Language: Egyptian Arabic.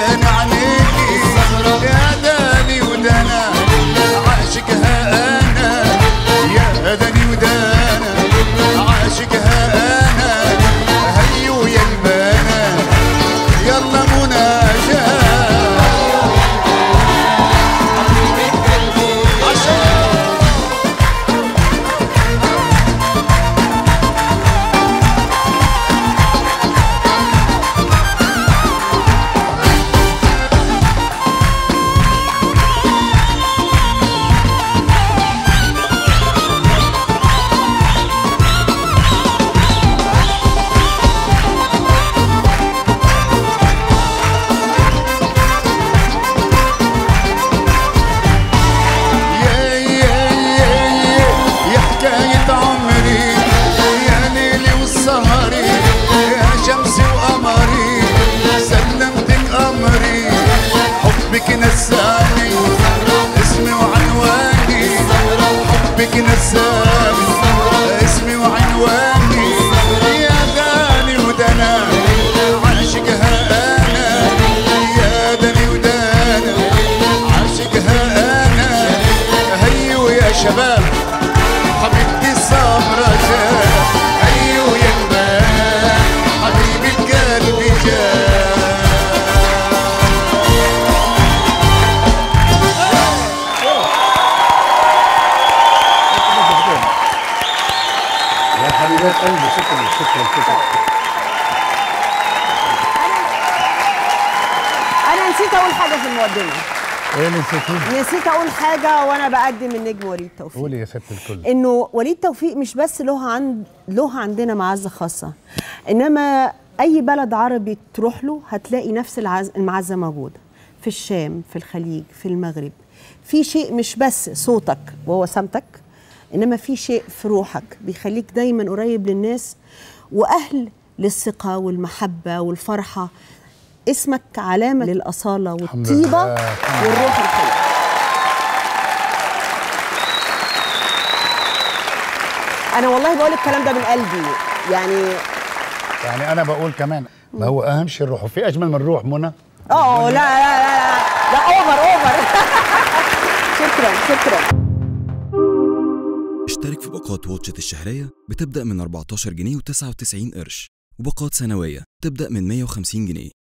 عين عينيكي يا داني ودانا عاشقها انا يا داني ودانا عاشقها انا هيو يا البنا يلا مناجاه يا يا يا يا يا حكاية عمري يا ليلي وسهري يا شمسي وقمري سلمتك أمري حبك نساني اسمي وعنواني حبك نساني اسمي وعنواني يا داني ودنا عاشقها أنا يا داني ودانا عاشقها انا هيو يا شباب حبيبتي سمرة جاء هيو يا الباب حبيبة قلبي جاء يا حبيبات قلبي شكرا شكرا شكرا انا نسيت اقول حاجه في المقدمه ايه اللي نسيتيه؟ نسيت اقول حاجه وانا بقدم النجم وليد توفيق قولي يا ست الكل انه وليد توفيق مش بس له عند له عندنا معزه خاصه انما اي بلد عربي تروح له هتلاقي نفس العز... المعزه موجوده في الشام في الخليج في المغرب في شيء مش بس صوتك وهو سمتك انما في شيء في روحك بيخليك دايما قريب للناس واهل للثقه والمحبه والفرحه اسمك علامه للاصاله الحمد والطيبه لله، الحمد لله. والروح الحلوه انا والله بقول الكلام ده من قلبي يعني يعني انا بقول كمان ما هو اهم شيء الروح وفي اجمل من الروح منى اه لا لا لا لا لا اوفر اوفر شكرا شكرا اشترك في باقات واتشت الشهرية بتبدأ من 14 جنيه و99 قرش وباقات سنوية تبدأ من 150 جنيه